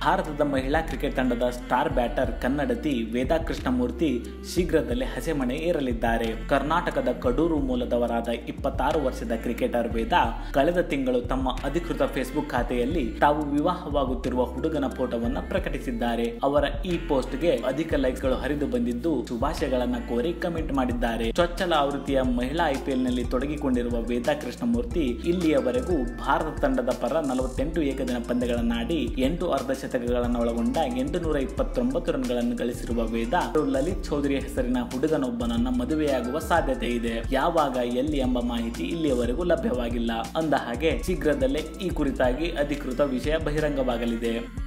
ಭಾರತದ ಮಹಿಳಾ ಕ್ರಿಕೆಟ್ ತಂಡದ ಸ್ಟಾರ್ ಬ್ಯಾಟರ್ ಕನ್ನಡತಿ ವೇದಾ ಕೃಷ್ಣಮೂರ್ತಿ ಶೀಘ್ರದಲ್ಲೇ ಹಸೆಮಣೆ ಏರಲಿದ್ದಾರೆ ಕರ್ನಾಟಕದ ಕಡೂರು ಮೂಲದವರಾದ ಇಪ್ಪತ್ತಾರು ವರ್ಷದ ಕ್ರಿಕೆಟರ್ ವೇದಾ ಕಳೆದ ತಿಂಗಳು ತಮ್ಮ ಅಧಿಕೃತ ಫೇಸ್ಬುಕ್ ಖಾತೆಯಲ್ಲಿ ತಾವು ವಿವಾಹವಾಗುತ್ತಿರುವ ಹುಡುಗನ ಫೋಟೋವನ್ನ ಪ್ರಕಟಿಸಿದ್ದಾರೆ ಅವರ ಈ ಪೋಸ್ಟ್ಗೆ ಅಧಿಕ ಲೈಕ್ಗಳು ಹರಿದು ಬಂದಿದ್ದು ಶುಭಾಶಯಗಳನ್ನ ಕೋರಿ ಕಮೆಂಟ್ ಮಾಡಿದ್ದಾರೆ ಚೊಚ್ಚಲ ಆವೃತ್ತಿಯ ಮಹಿಳಾ ಐಪಿಎಲ್ ನಲ್ಲಿ ತೊಡಗಿಕೊಂಡಿರುವ ವೇದಾ ಕೃಷ್ಣಮೂರ್ತಿ ಇಲ್ಲಿಯವರೆಗೂ ಭಾರತ ತಂಡದ ಪರ ನಲವತ್ತೆಂಟು ಏಕದಿನ ಪಂದ್ಯಗಳನ್ನಾಡಿ ಎಂಟು ಅರ್ಧ ಶತಕಗಳನ್ನು ಒಳಗೊಂಡ ಎಂಟುನೂರ ಇಪ್ಪತ್ತೊಂಬತ್ತು ರನ್ಗಳನ್ನು ಗಳಿಸಿರುವ ವೇದ ಅವರು ಲಲಿತ್ ಚೌಧರಿ ಹೆಸರಿನ ಹುಡುಗನೊಬ್ಬನನ್ನ ಮದುವೆಯಾಗುವ ಸಾಧ್ಯತೆ ಇದೆ ಯಾವಾಗ ಎಲ್ಲಿ ಎಂಬ ಮಾಹಿತಿ ಇಲ್ಲಿಯವರೆಗೂ ಲಭ್ಯವಾಗಿಲ್ಲ ಅಂದ ಹಾಗೆ ಶೀಘ್ರದಲ್ಲೇ ಈ ಕುರಿತಾಗಿ ಅಧಿಕೃತ ವಿಷಯ ಬಹಿರಂಗವಾಗಲಿದೆ